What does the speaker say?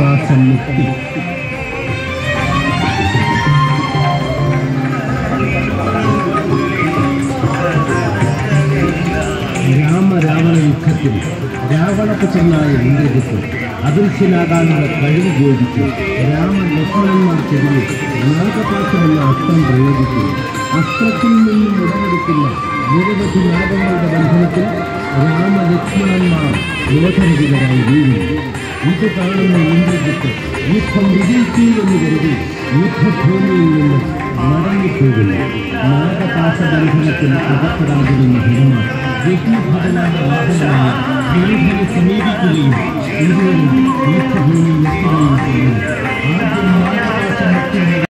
നാഗപാശം മുക്തി രാമരാവണ യുദ്ധത്തിൽ രാവണപുത്രനായ ഇന്ദ്രജിത്ത് അദൃശ്യനാകാനുള്ള കഴിവ് ചോദിച്ചു രാമ ലക്ഷ്മണന്മാർക്കെതിരെ നാഗപാശം എന്ന അസ്ത്രം പ്രയോഗിച്ചു അസ്ത്രത്തിൽ നിന്നും ഉടലെടുക്കുന്ന നിരവധി നാഗങ്ങളുടെ ബന്ധനത്തിൽ രാമലക്ഷ്മണന്മാർ യോധരഹിതരായി വീഴുന്നു ഇത് കാണുന്ന ഇന്ദ്രജിത്ത് യുദ്ധം വിജയിച്ചു എന്ന് കരുതി യുദ്ധഭൂമിയിൽ നിന്ന് മടങ്ങിപ്പോകുന്നു നാഗപാശബന്ധനത്തിൽ അകപ്പെടാതിരുന്ന ഹനുമാൻ യജ്ഞഭടനായ വാഹനമായ ഗരുഡനെ സമീപിക്കുകയും ഇരുവരും യുദ്ധഭൂമിയിൽ എത്തുകയും ചെയ്യുന്നു ആദ്യം നാഗപാശ